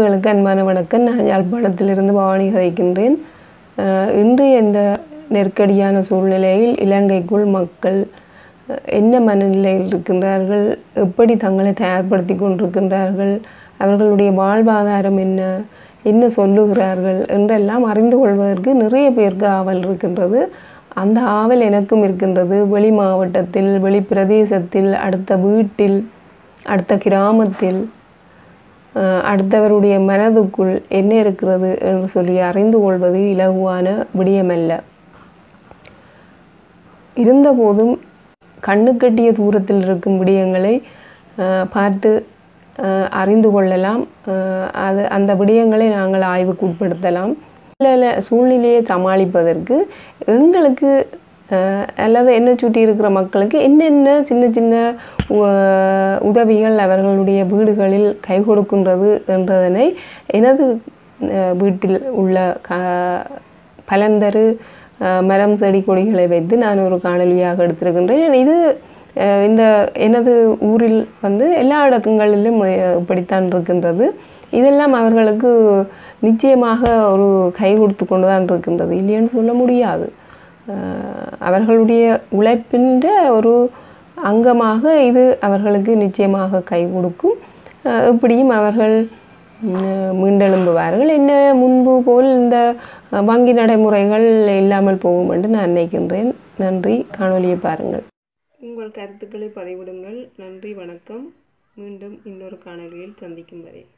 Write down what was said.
உறவுகளுக்கு அன்பான வணக்கம் நான் யாழ்ப்பாணத்திலிருந்து பவானி கதைக்கின்றேன் அஹ் இன்றைய இந்த நெருக்கடியான சூழ்நிலையில் இலங்கைக்குள் மக்கள் அஹ், என்ன மனநிலையில் இருக்கின்றார்கள் எப்படி தங்களை தயார்படுத்தி கொண்டிருக்கின்றார்கள் அவர்களுடைய வாழ்வாதாரம் என்ன என்ன சொல்லுகிறார்கள் என்றெல்லாம் அறிந்து கொள்வதற்கு நிறைய பேருக்கு ஆவல் இருக்கின்றது அந்த ஆவல் எனக்கும் இருக்கின்றது வெளி மாவட்டத்தில் வெளி பிரதேசத்தில் அடுத்த வீட்டில் அடுத்த கிராமத்தில் அஹ் அடுத்தவருடைய மனதுக்குள் என்ன இருக்கிறது என்று சொல்லி அறிந்து கொள்வது இலகுவான விடயமல்ல இருந்தபோதும் கண்ணுக்கெட்டிய தூரத்தில் இருக்கும் விடயங்களை அஹ், பார்த்து அஹ், அறிந்து கொள்ளலாம் அஹ், அது அந்த விடயங்களை நாங்கள் ஆய்வுக்கு உட்படுத்தலாம் இல்ல சூழ்நிலையை சமாளிப்பதற்கு எங்களுக்கு அஹ், அல்லது என்னை சுற்றி இருக்கிற மக்களுக்கு என்னென்ன சின்ன சின்ன உ- உதவிகள் அவர்களுடைய வீடுகளில் கை கொடுக்கின்றது என்றதனை எனது அஹ், வீட்டில் உள்ள க பலந்தரு அஹ், மரம் செடி கொடிகளை வைத்து நான் ஒரு காணொலியாக எடுத்திருக்கின்றேன் இது அஹ், இந்த எனது ஊரில் வந்து எல்லா இடங்களிலும் அஹ், இப்படித்தான் இருக்கின்றது இதெல்லாம் அவர்களுக்கு நிச்சயமாக ஒரு கை கொடுத்து கொண்டு தான் இருக்கின்றது இல்லைன்னு சொல்ல முடியாது அஹ், அவர்களுடைய உழைப்பின் ஒரு அங்கமாக இது அவர்களுக்கு நிச்சயமாக கை கொடுக்கும் அஹ், எப்படியும் அவர்கள் உம், மீண்டெழும்புவார்கள் என்ன முன்பு போல் இந்த அஹ், வங்கி நடைமுறைகள் இல்லாமல் போகும் என்று நான் நினைக்கின்றேன் நன்றி காணொலியை பாருங்கள் உங்கள் கருத்துக்களை பதிவிடுங்கள் நன்றி வணக்கம் மீண்டும் இன்னொரு காணொலியில் சந்திக்கும் வரை